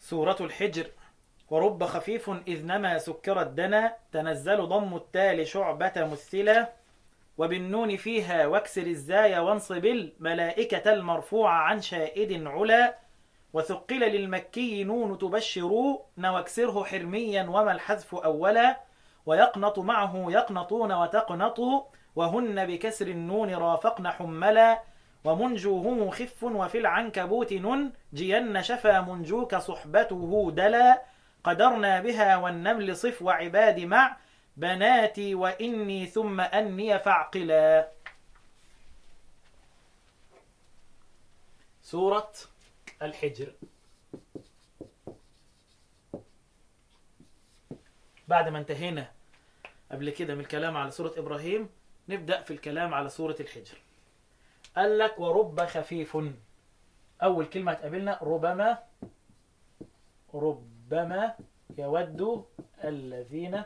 سورة الحجر ورب خفيف إذ نما سكر الدنا تنزل ضم التال شعبة مثلة وبالنون فيها واكسر الزاي وانصب الملائكة المرفوعة عن شائد علا وثقل للمكي نون تبشر واكسره حرميا وما الحذف أولا ويقنط معه يقنطون وتقنط وهن بكسر النون رافقن حملا ومنجوه خف وفي العنكبوت نن جين شفا منجوك صحبته دلا قدرنا بها والنمل صف وعباد مع بناتي وإني ثم أني فاعقلا سورة الحجر بعد ما انتهينا قبل كده من الكلام على سورة إبراهيم نبدأ في الكلام على سورة الحجر قال لك ورب خفيف أول كلمة تقابلنا ربما ربما يود الذين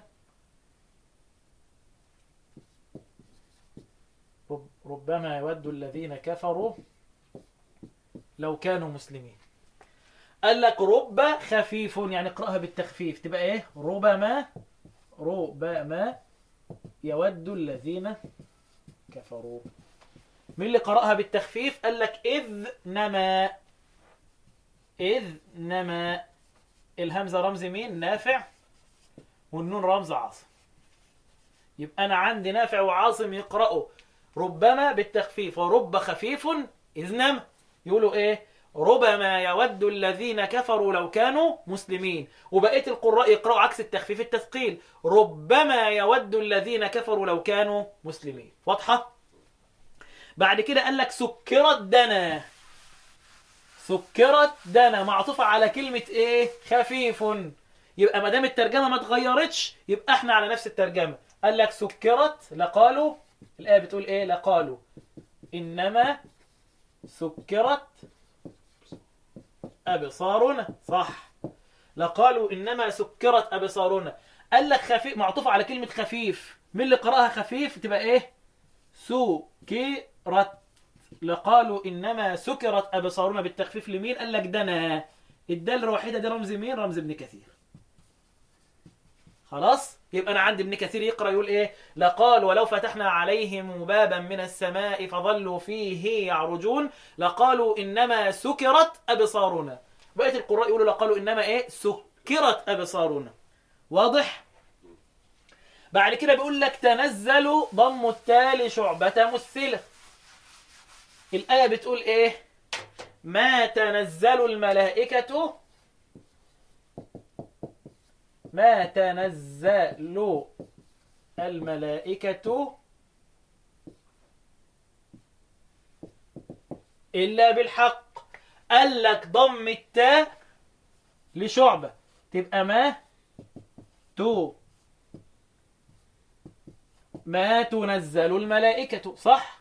رب ربما يود الذين كفروا لو كانوا مسلمين قال لك رب خفيف يعني اقرأها بالتخفيف تبقى ايه ربما ربما يود الذين كفروا مين اللي قرأها بالتخفيف قال لك إذ نما إذ نما الهمزة رمز مين نافع والنون رمز عاصم يبقى أنا عندي نافع وعاصم يقرأوا ربما بالتخفيف ورب خفيف إذ نما يقولوا إيه ربما يود الذين كفروا لو كانوا مسلمين وبقية القراء يقرأوا عكس التخفيف التثقيل ربما يود الذين كفروا لو كانوا مسلمين واضحة؟ بعد كده قال لك سكرت دنا سكرت دنا معطوفة على كلمة ايه خفيف يبقى ما دام الترجمة ما اتغيرتش يبقى احنا على نفس الترجمة قال لك سكرت لقالوا الآية بتقول ايه لقالوا إنما سكرت أبصارنا صح لقالوا إنما سكرت أبصارنا قال لك خفيف معطوفة على كلمة خفيف مين اللي قرأها خفيف تبقى ايه سكرت لقالوا إنما سكرت أبصارنا بالتخفيف لمين قال لك دنا الدال الوحيدة دي رمز مين رمز ابن كثير خلاص يبقى أنا عندي ابن كثير يقرأ يقول إيه لقال ولو فتحنا عليهم بابا من السماء فظلوا فيه يعرجون لقالوا إنما سكرت أبصارنا بقية القراء يقولوا لقالوا إنما إيه سكرت أبصارنا واضح بعد كده بيقول لك تنزل ضم التالي شعبة مثلة الآية بتقول إيه ما تنزل الملائكة ما تنزل الملائكة إلا بالحق قال لك ضم التاء لشعبة تبقى ما تو ما تنزل الملائكة صح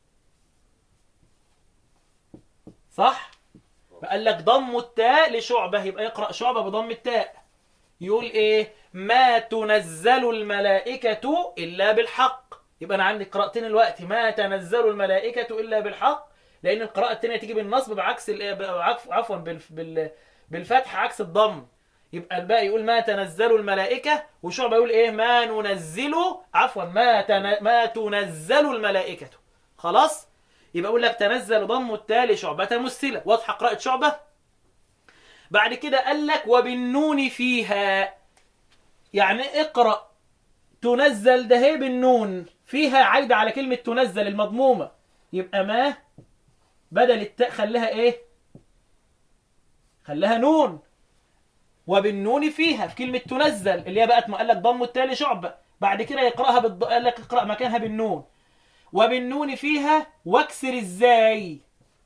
صح فقال لك ضم التاء لشعبة يبقى يقرأ شعبة بضم التاء يقول ايه ما تنزل الملائكة إلا بالحق يبقى أنا عندي قراءتين الوقت ما تنزل الملائكة إلا بالحق لأن القراءة التانية تيجي بالنصب بعكس عفوا بال بالفتح عكس الضم يبقى الباقي يقول ما تنزل الملائكة وشعبة يقول ايه ما ننزل عفوا ما تن... ما تنزل الملائكة خلاص يبقى اقول لك تنزل ضم التالي شعبة مثلة واضحة قراءة شعبة بعد كده قال لك وبالنون فيها يعني اقرأ تنزل ده هي بالنون فيها عايدة على كلمة تنزل المضمومة يبقى ما بدل التاء خليها ايه خليها نون وبالنون فيها في كلمة تنزل اللي هي بقت قال لك ضم التالي شعبة بعد كده يقرأها بالض... قال لك اقرأ مكانها بالنون وبالنون فيها واكسر ازاي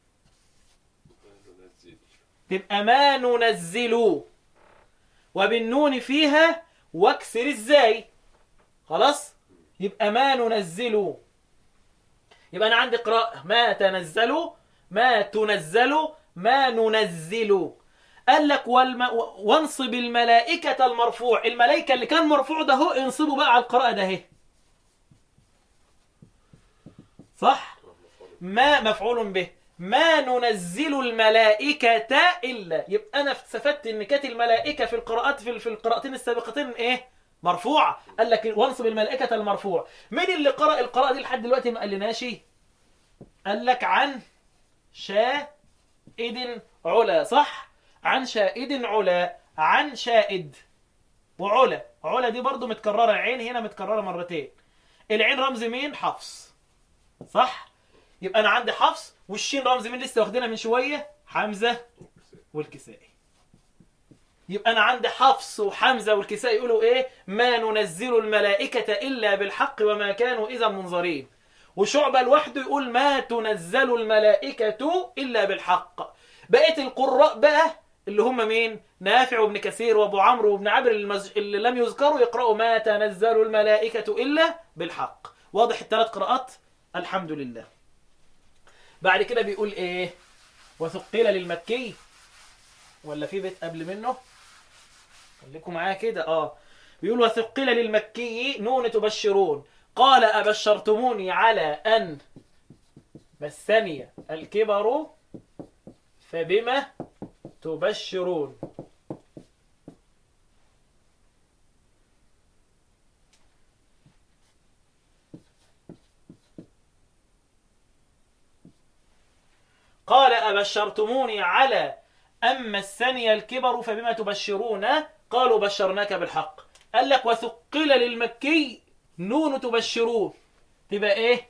تبقى ما ننزل وبالنون فيها واكسر ازاي خلاص يبقى ما ننزل يبقى انا عندي قراءة ما تنزل ما تنزل ما ننزل قال لك والم... وانصب الملائكة المرفوع الملائكة اللي كان مرفوع ده هو انصبوا بقى على القراءة ده اهي صح ما مفعول به ما ننزل الملائكة إلا يبقى أنا استفدت إن كانت الملائكة في القراءات في في القراءتين السابقتين إيه؟ مرفوعة قال لك وانصب الملائكة المرفوع مين اللي قرأ القراءة دي لحد دلوقتي ما قالناش قال لك عن شائد علا صح عن شائد علا عن شائد وعلا علا دي برضو متكررة عين هنا متكررة مرتين العين رمز مين حفص صح يبقى انا عندي حفص والشين رمز مين لسه واخدينها من شويه حمزه والكسائي يبقى انا عندي حفص وحمزه والكسائي يقولوا ايه ما ننزل الملائكه الا بالحق وما كانوا اذا منظرين وشعبة لوحده يقول ما تنزل الملائكة إلا بالحق بقية القراء بقى اللي هم مين نافع وابن كثير وابو عمرو وابن عبر المز... اللي لم يذكروا يقرأوا ما تنزل الملائكة إلا بالحق واضح الثلاث قراءات الحمد لله بعد كده بيقول ايه وثقل للمكي ولا في بيت قبل منه خليكم معايا كده اه بيقول وثقل للمكي نون تبشرون قال أبشرتموني على أن مسني الكبر فبما تبشرون قال أبشرتموني على أن مسني الكبر فبما تبشرون قالوا بشرناك بالحق قال لك وثقل للمكي نون تبشرون تبقى ايه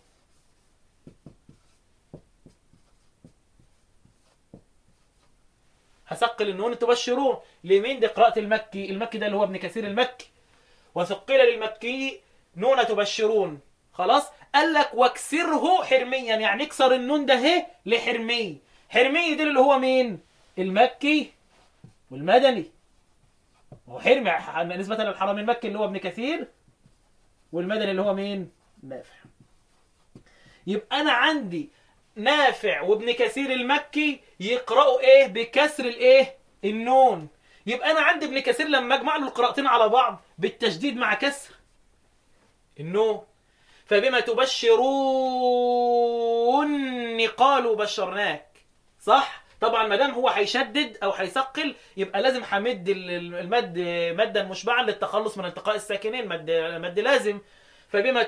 هثقل النون تبشرون لمين دي قراءة المكي المكي ده اللي هو ابن كثير المكي وثقل للمكي نون تبشرون خلاص قال لك واكسره حرميا يعني اكسر النون ده اهي لحرمي حرمي ده اللي هو مين المكي والمدني هو حرمي نسبة للحرم المكي اللي هو ابن كثير والمدني اللي هو مين نافع يبقى انا عندي نافع وابن كثير المكي يقرأوا ايه بكسر الايه النون يبقى انا عندي ابن كثير لما اجمع له القراءتين على بعض بالتشديد مع كسر النون فبما تبشرون قالوا بشرناك صح طبعا ما دام هو هيشدد او هيثقل يبقى لازم همد المد مدا مشبعا للتخلص من التقاء الساكنين مد مد لازم فبما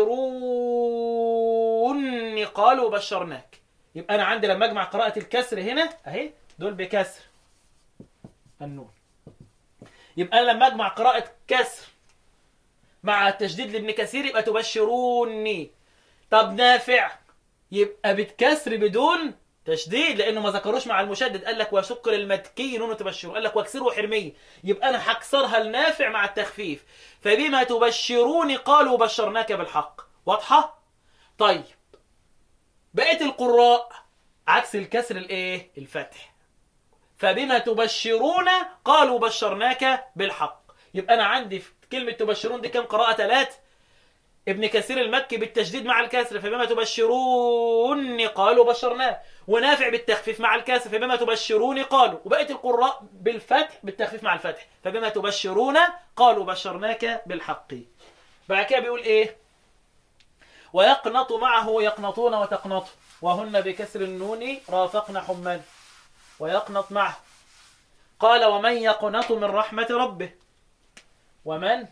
تبشرون قالوا بشرناك يبقى انا عندي لما اجمع قراءة الكسر هنا اهي دول بكسر النون يبقى انا لما اجمع قراءة كسر مع التشديد لابن كثير يبقى تبشروني طب نافع يبقى بتكسر بدون تشديد لانه ما ذكروش مع المشدد قال لك وشق للمتكي نون تبشرون قال لك واكسروا حرمي يبقى انا هكسرها النافع مع التخفيف فبما تبشرون قالوا بشرناك بالحق واضحه طيب بقيه القراء عكس الكسر الايه الفتح فبما تبشرون قالوا بشرناك بالحق يبقى انا عندي في كلمه تبشرون دي كم قراءه ثلاث ابن كثير المكي بالتشديد مع الكسر فبما تبشرون قالوا بشرناه ونافع بالتخفيف مع الكسر فبما تبشرون قالوا وبقيه القراء بالفتح بالتخفيف مع الفتح فبما تبشرون قالوا بشرناك بالحق بعد كده بيقول ايه ويقنط معه يقنطون وتقنط وهن بكسر النون رافقن حمان ويقنط معه قال ومن يقنط من رحمة ربه ومن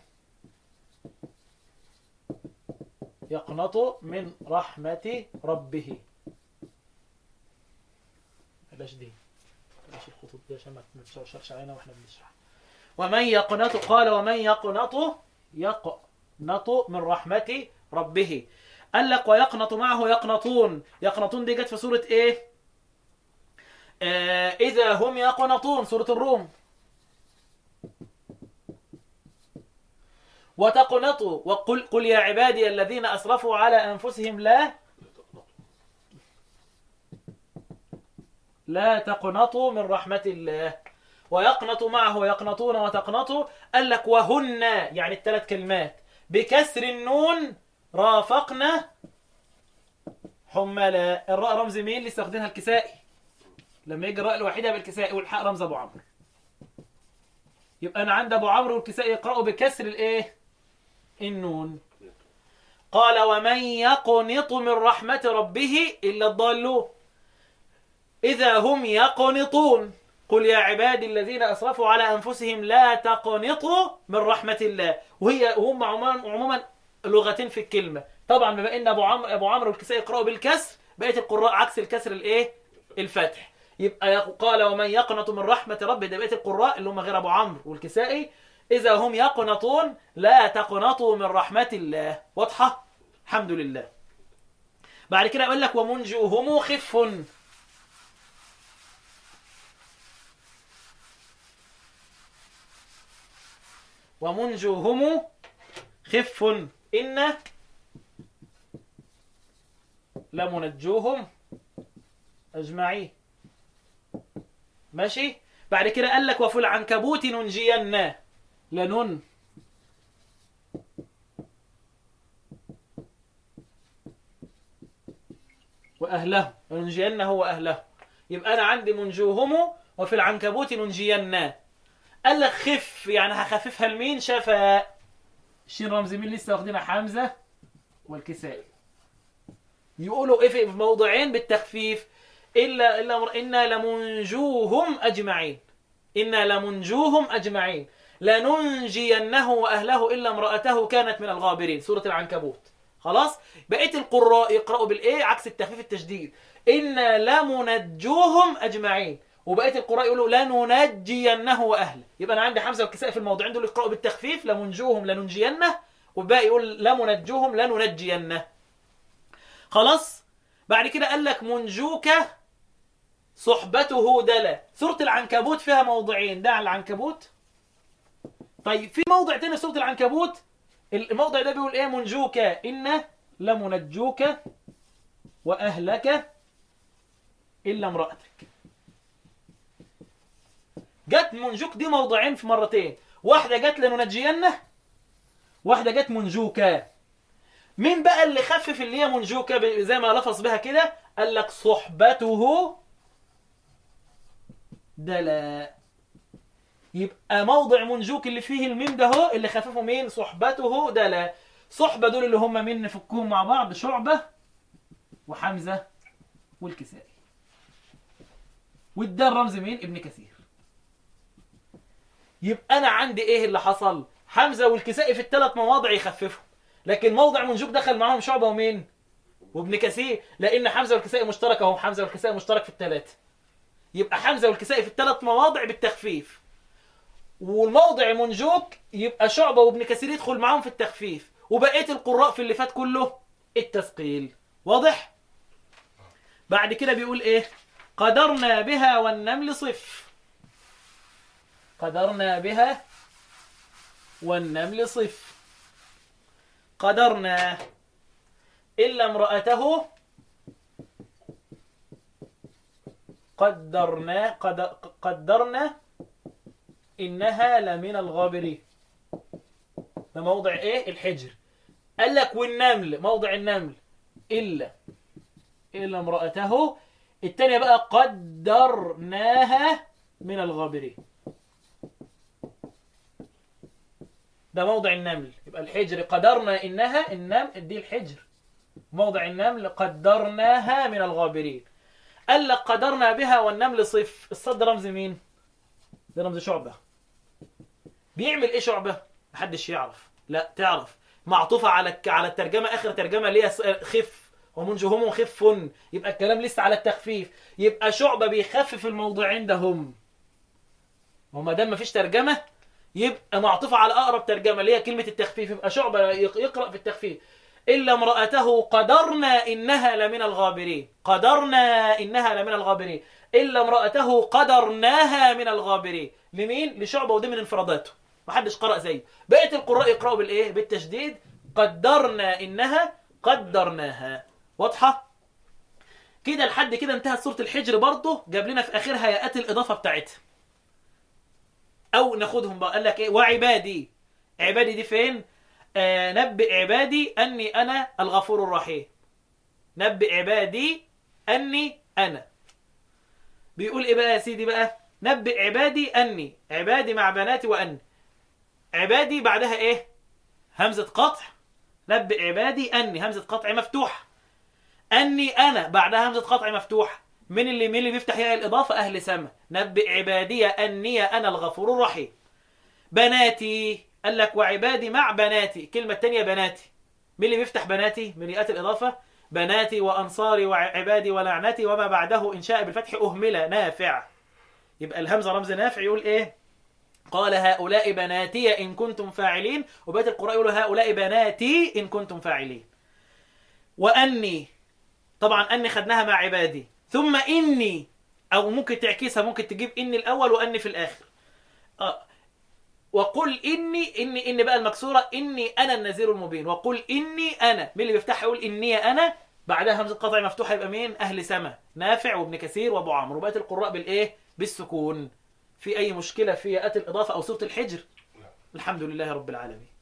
يقنط من رحمة ربه بلاش دي بلاش الخطوط دي عشان ما تشرشرش علينا واحنا بنشرح ومن يقنط قال ومن يقنط يقنط من رحمة ربه قال لك ويقنط معه يقنطون يقنطون دي جت في سورة ايه آه إذا هم يقنطون سورة الروم وتقنطوا وقل قل يا عبادي الذين أسرفوا على أنفسهم لا لا تقنطوا من رحمة الله ويقنط معه يقنطون وتقنطوا قال لك وهن يعني الثلاث كلمات بكسر النون رافقنا حملا الراء رمز مين اللي استخدمها الكسائي لما يجي الراء الوحيدة بالكسائي والحاء رمز أبو عمرو يبقى أنا عند أبو عمرو والكسائي يقرأوا بكسر الإيه النون قال ومن يقنط من رحمة ربه إلا الضالون إذا هم يقنطون قل يا عبادي الذين أسرفوا على أنفسهم لا تقنطوا من رحمة الله وهي هم عموما عموما لغتين في الكلمة طبعا بما ان ابو عمرو ابو عمرو والكسائي يقرأوا بالكسر بقيه القراء عكس الكسر الايه الفتح يبقى يق- قال ومن يقنط من رحمة ربه ده بقيه القراء اللي هم غير ابو عمرو والكسائي اذا هم يقنطون لا تقنطوا من رحمة الله واضحة الحمد لله بعد كده يقول لك ومنجوهم خف ومنجوهم خف إن لمنجوهم أجمعين ماشي بعد كده قال لك وفي العنكبوت ننجينا لنن وأهله ننجينه وأهله يبقى أنا عندي منجوهم وفي العنكبوت ننجينا قال لك خف يعني هخففها لمين شفاء الشين رمز مين لسه واخدينها حمزة والكسائي يقولوا ايه في موضعين بالتخفيف الا الا مر- انا لمنجوهم اجمعين انا لمنجوهم اجمعين لننجينه واهله الا امراته كانت من الغابرين سوره العنكبوت خلاص بقيه القراء يقراوا بالايه عكس التخفيف التشديد انا لمنجوهم اجمعين وبقيه القراء يقولوا لننجينه واهله يبقى انا عندي حمزه والكسائي في الموضوعين دول يقراوا بالتخفيف لمنجوهم لننجينه والباقي يقول لمنجوهم لننجينه خلاص بعد كده قال لك منجوك صحبته دلا سورة العنكبوت فيها موضعين ده على العنكبوت طيب في موضع تاني في سورة العنكبوت الموضع ده بيقول ايه منجوك إن لمنجوك وأهلك إلا امرأتك جت منجوك دي موضعين في مرتين واحدة جت لننجينه واحدة جت منجوكا مين بقى اللي خفف اللي هي منجوكة ب- زي ما لفظ بها كده قال لك صحبته دلا يبقى موضع منجوك اللي فيه الميم ده هو اللي خففه مين صحبته دلا صحبة دول اللي هم مين نفكهم مع بعض شعبة وحمزة والكسائي والدال رمز مين ابن كثير يبقى انا عندي ايه اللي حصل حمزة والكسائي في الثلاث مواضع يخففهم لكن موضع منجوك دخل معاهم شعبة ومين وابن كثير لان حمزة والكسائي مشترك اهو حمزة والكسائي مشترك في الثلاثة يبقى حمزة والكسائي في الثلاث مواضع بالتخفيف والموضع منجوك يبقى شعبة وابن كثير يدخل معاهم في التخفيف وبقية القراء في اللي فات كله التثقيل واضح بعد كده بيقول ايه قدرنا بها والنمل صف قدرنا بها والنمل صف قدرنا إلا امرأته قدرنا قد قدرنا إنها لمن الغابرين ده موضع إيه الحجر قال لك والنمل موضع النمل إلا إلا امرأته التانية بقى قدرناها من الغابرين ده موضع النمل يبقى الحجر قدرنا إنها النمل دي الحجر موضع النمل قدرناها من الغابرين قال لك قدرنا بها والنمل صف الصد رمز مين ده رمز شعبة بيعمل ايه شعبة محدش يعرف لا تعرف معطوفة على الك- على الترجمة اخر ترجمة اللي هي س- خف ومنجهم خف يبقى الكلام لسه على التخفيف يبقى شعبة بيخفف الموضوعين ده هم وما دام مفيش ترجمة يبقى معطوفة على أقرب ترجمة اللي هي كلمة التخفيف يبقى شعبة يق- يقرأ في التخفيف إلا امرأته قدرنا إنها لمن الغابرين قدرنا إنها لمن الغابرين إلا امرأته قدرناها من الغابرين لمين؟ لشعبة ودي من انفراداته محدش قرأ زيه بقية القراء يقرأوا بالإيه؟ بالتشديد قدرنا إنها قدرناها واضحة؟ كده لحد كده انتهت سورة الحجر برضه جاب لنا في آخرها ياءات الإضافة بتاعتها او ناخدهم بقى قال لك ايه وعبادي عبادي دي فين آه نبئ عبادي اني انا الغفور الرحيم نبئ عبادي اني انا بيقول ايه بقى يا سيدي بقى نبئ عبادي اني عبادي مع بناتي واني عبادي بعدها ايه همزه قطع نبئ عبادي اني همزه قطع مفتوحه اني انا بعدها همزه قطع مفتوحه من اللي مين اللي بيفتح ياء الإضافة أهل سما نبئ عبادي أني أنا الغفور الرحيم بناتي قال لك وعبادي مع بناتي الكلمة الثانية بناتي مين اللي بيفتح بناتي من ياءات الإضافة بناتي وأنصاري وعبادي ولعنتي وما بعده إن شاء بالفتح أهمل نافع يبقى الهمزة رمز نافع يقول إيه قال هؤلاء بناتي إن كنتم فاعلين وبقية القراء يقولوا هؤلاء بناتي إن كنتم فاعلين وأني طبعا أني خدناها مع عبادي ثم إني أو ممكن تعكسها ممكن تجيب إني الأول وأني في الآخر آه. وقل إني إني إني بقى المكسورة إني أنا النذير المبين وقل إني أنا مين اللي بيفتح يقول إني أنا بعدها همزة قطع مفتوحة يبقى مين أهل سما نافع وابن كثير وأبو عمرو وبقية القراء بالإيه بالسكون في أي مشكلة في ياءات الإضافة أو صورة الحجر الحمد لله رب العالمين